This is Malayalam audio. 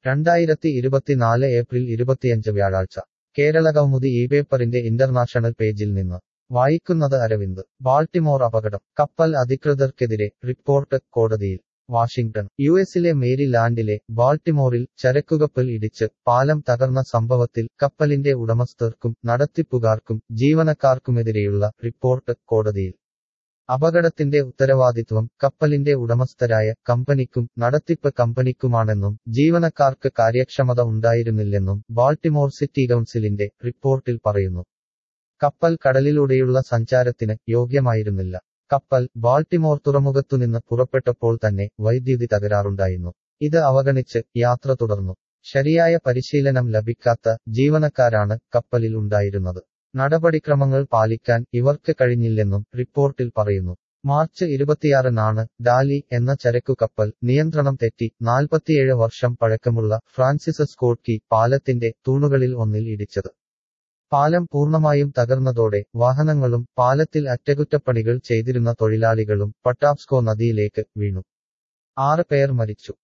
രണ്ടായിരത്തി ഇരുപത്തിനാല് ഏപ്രിൽ ഇരുപത്തിയഞ്ച് വ്യാഴാഴ്ച കേരള കൗമുദി ഈ പേപ്പറിന്റെ ഇന്റർനാഷണൽ പേജിൽ നിന്ന് വായിക്കുന്നത് അരവിന്ദ് ബാൾട്ടിമോർ അപകടം കപ്പൽ അധികൃതർക്കെതിരെ റിപ്പോർട്ട് കോടതിയിൽ വാഷിംഗ്ടൺ യു എസിലെ മേരിലാൻഡിലെ ബാൾട്ടിമോറിൽ ചരക്കുകപ്പൽ ഇടിച്ച് പാലം തകർന്ന സംഭവത്തിൽ കപ്പലിന്റെ ഉടമസ്ഥർക്കും നടത്തിപ്പുകാർക്കും ജീവനക്കാർക്കുമെതിരെയുള്ള റിപ്പോർട്ട് കോടതിയിൽ അപകടത്തിന്റെ ഉത്തരവാദിത്വം കപ്പലിന്റെ ഉടമസ്ഥരായ കമ്പനിക്കും നടത്തിപ്പ് കമ്പനിക്കുമാണെന്നും ജീവനക്കാർക്ക് കാര്യക്ഷമത ഉണ്ടായിരുന്നില്ലെന്നും ബാൾട്ടിമോർ സിറ്റി കൗൺസിലിന്റെ റിപ്പോർട്ടിൽ പറയുന്നു കപ്പൽ കടലിലൂടെയുള്ള സഞ്ചാരത്തിന് യോഗ്യമായിരുന്നില്ല കപ്പൽ ബാൾട്ടിമോർ തുറമുഖത്തുനിന്ന് പുറപ്പെട്ടപ്പോൾ തന്നെ വൈദ്യുതി തകരാറുണ്ടായിരുന്നു ഇത് അവഗണിച്ച് യാത്ര തുടർന്നു ശരിയായ പരിശീലനം ലഭിക്കാത്ത ജീവനക്കാരാണ് കപ്പലിൽ ഉണ്ടായിരുന്നത് നടപടിക്രമങ്ങൾ പാലിക്കാൻ ഇവർക്ക് കഴിഞ്ഞില്ലെന്നും റിപ്പോർട്ടിൽ പറയുന്നു മാർച്ച് ഇരുപത്തിയാറിനാണ് ഡാലി എന്ന ചരക്കു കപ്പൽ നിയന്ത്രണം തെറ്റി നാൽപ്പത്തിയേഴ് വർഷം പഴക്കമുള്ള ഫ്രാൻസിസ് സ്കോട്ട്കി പാലത്തിന്റെ തൂണുകളിൽ ഒന്നിൽ ഇടിച്ചത് പാലം പൂർണ്ണമായും തകർന്നതോടെ വാഹനങ്ങളും പാലത്തിൽ അറ്റകുറ്റപ്പണികൾ ചെയ്തിരുന്ന തൊഴിലാളികളും പട്ടാപ്സ്കോ നദിയിലേക്ക് വീണു ആറ് പേർ മരിച്ചു